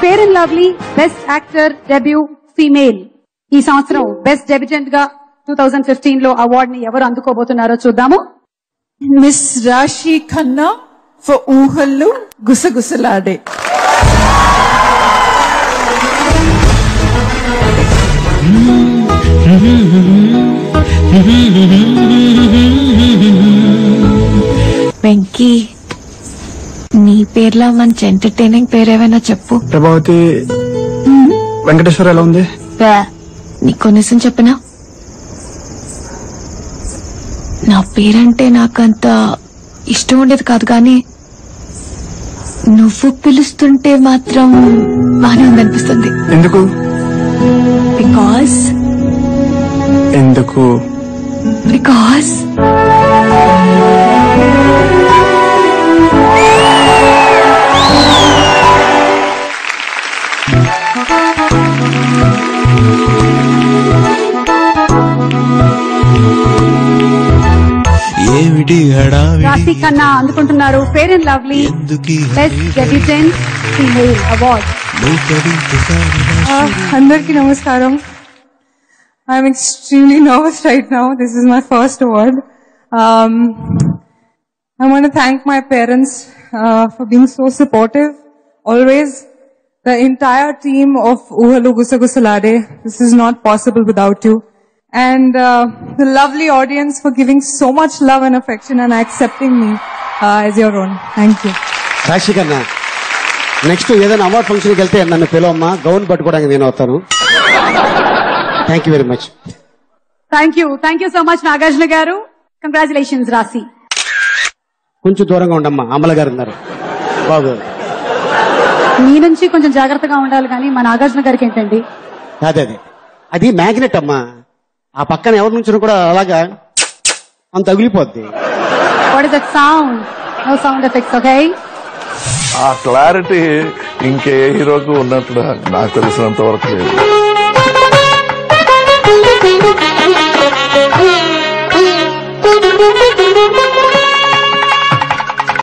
Fair and lovely best actor debut female ఈ సంవత్సరం best డెబ్యూటెంట్ గా టూ థౌజండ్ ఫిఫ్టీన్ లో అవార్డ్ ని ఎవరు అందుకోబోతున్నారో చూద్దాము మిస్ రాశి ఖన్నా ఫర్ ఊహళ్ళు గుసగుసలాడే వెంకీ నీ పేర్లో మంచి ఎంటర్టైనింగ్ పేరేమైనా చెప్పు ప్రభావతి వెంకటేశ్వర ఎలా ఉంది బా, నీ కొన్నిసం చెప్పనా నా పేరంటే నాకంత ఇష్టం ఉండేది కాదు కానీ నువ్వు పిలుస్తుంటే మాత్రం బానే ఉందనిపిస్తుంది ఎందుకు బికాస్ ఎందుకు బికాస్ ఏమిటి హడావిడి రాశి ఖన్నా అందుకుంటున్నారు ఫేర్ అండ్ లవ్లీ ఎందుకీ బెస్ట్ డెబ్యూటెంట్ ఫీమేల్ అవార్డ్ అందరికీ నమస్కారం I'm extremely nervous right now this is my first award I want to thank my parents uh, for being so supportive. Always, the entire team of Uhalu Gusagusalade. This is not possible without you. And uh, the lovely audience for giving so much love and affection and accepting me uh, as your own. Thank you. Sakshi కన్నా next ఏదైనా award ఫంక్షన్కి వెళ్తే నన్ను పిలవమ్మా gown పట్టుకోవడానికి నేను వస్తాను thank you very much thank you thank you so much Nagarjuna గారు congratulations రాశి కొంచెం దూరంగా ఉండమ్మా అమల గారు ఉన్నారు బాబు మీ నుంచి కొంచెం జాగ్రత్తగా ఉండాలి కానీ మా నాగార్జున గారికి ఏంటండి అదే అదే అది మ్యాగ్నెట్ అమ్మా ఆ పక్కన ఎవరి నుంచి కూడా అలాగా అంత తగిలిపోద్ది what is that sound no sound effects okay ఆ క్లారిటీ ఇంకే హీరోకు ఉన్నట్లు నాకు తెలిసినంత వరకు లేదు